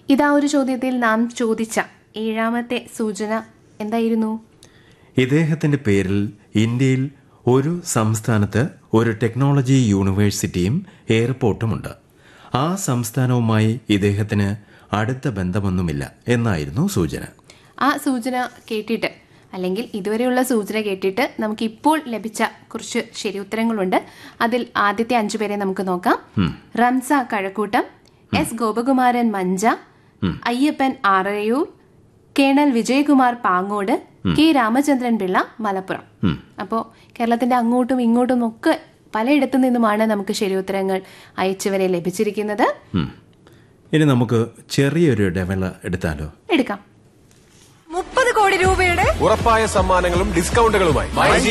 ഇതാ ഒരു ചോദ്യത്തിൽ നാം ചോദിച്ച ഏഴാമത്തെ സൂചന എന്തായിരുന്നു ഇദ്ദേഹത്തിന്റെ പേരിൽ ഇന്ത്യയിൽ ഒരു സംസ്ഥാനത്ത് ഒരു ടെക്നോളജി യൂണിവേഴ്സിറ്റിയും എയർപോർട്ടുമുണ്ട് ആ സംസ്ഥാനവുമായി ഇദ്ദേഹത്തിന് അടുത്ത ബന്ധമൊന്നുമില്ല എന്നായിരുന്നു സൂചന ആ സൂചന കേട്ടിട്ട് അല്ലെങ്കിൽ ഇതുവരെയുള്ള സൂചന കേട്ടിട്ട് നമുക്ക് ഇപ്പോൾ ലഭിച്ച കുറച്ച് ശരി ഉത്തരങ്ങളുണ്ട് അതിൽ ആദ്യത്തെ അഞ്ചു പേരെ നമുക്ക് നോക്കാം Ramsa Kazhakoottam S Gopakumaran Mancha Ayyappan Arayoor colonel Vijayakumar Pangode K Ramachandran Pillai Malappuram അപ്പോൾ കേരളത്തിന്റെ അങ്ങോട്ടും ഇങ്ങോട്ടും ഒക്കെ പലയിടത്തു നിന്നുമാണ് നമുക്ക് ശരി ഉത്തരങ്ങൾ അയച്ചവരെ ലഭിച്ചിരിക്കുന്നത് ഉം. ഇനി നമുക്ക് ചെറിയൊരു ഡെവല എടുത്താലോ എടുക്കാം മുപ്പത് കോടി രൂപയുടെ ഉറപ്പായ സമ്മാനങ്ങളും ഡിസ്കൗണ്ടുകളുമായി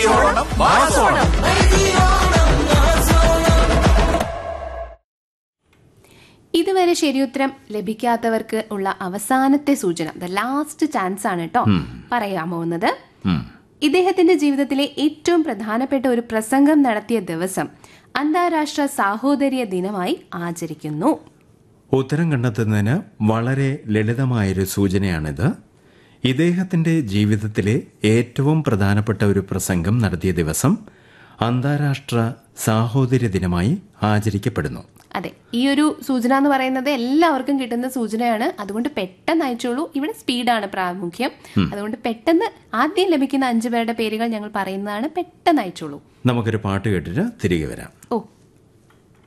ഇതുവരെ ശരിയുത്തരം ലഭിക്കാത്തവർക്ക് ഉള്ള അവസാനത്തെ സൂചന ദ ലാസ്റ്റ് ചാൻസ് ആണ് കേട്ടോ പറയാൻ പോകുന്നത് ഇദ്ദേഹത്തിന്റെ ജീവിതത്തിലെ ഏറ്റവും പ്രധാനപ്പെട്ട ഒരു പ്രസംഗം നടത്തിയ ദിവസം അന്താരാഷ്ട്ര സാഹോദര്യ ദിനമായി ആചരിക്കുന്നു ഉത്തരം കണ്ടെത്തുന്നതിന് വളരെ ലളിതമായൊരു സൂചനയാണിത് ഇദ്ദേഹത്തിന്റെ ജീവിതത്തിലെ ഏറ്റവും പ്രധാനപ്പെട്ട ഒരു പ്രസംഗം നടത്തിയ ദിവസം അന്താരാഷ്ട്ര സാഹോദര്യ ദിനമായി ആചരിക്കപ്പെടുന്നു അതെ ഈ ഒരു സൂചന എന്ന് പറയുന്നത് എല്ലാവർക്കും കിട്ടുന്ന സൂചനയാണ് അതുകൊണ്ട് പെട്ടെന്ന് അയച്ചോളൂ ഇവിടെ സ്പീഡാണ് പ്രാമുഖ്യം അതുകൊണ്ട് പെട്ടെന്ന് ആദ്യം ലഭിക്കുന്ന അഞ്ചു പേരുടെ പേരുകൾ ഞങ്ങൾ പറയുന്നതാണ് പെട്ടെന്ന് അയച്ചോളൂ നമുക്കൊരു പാട്ട് കേട്ടിട്ട് തിരികെ വരാം ഓ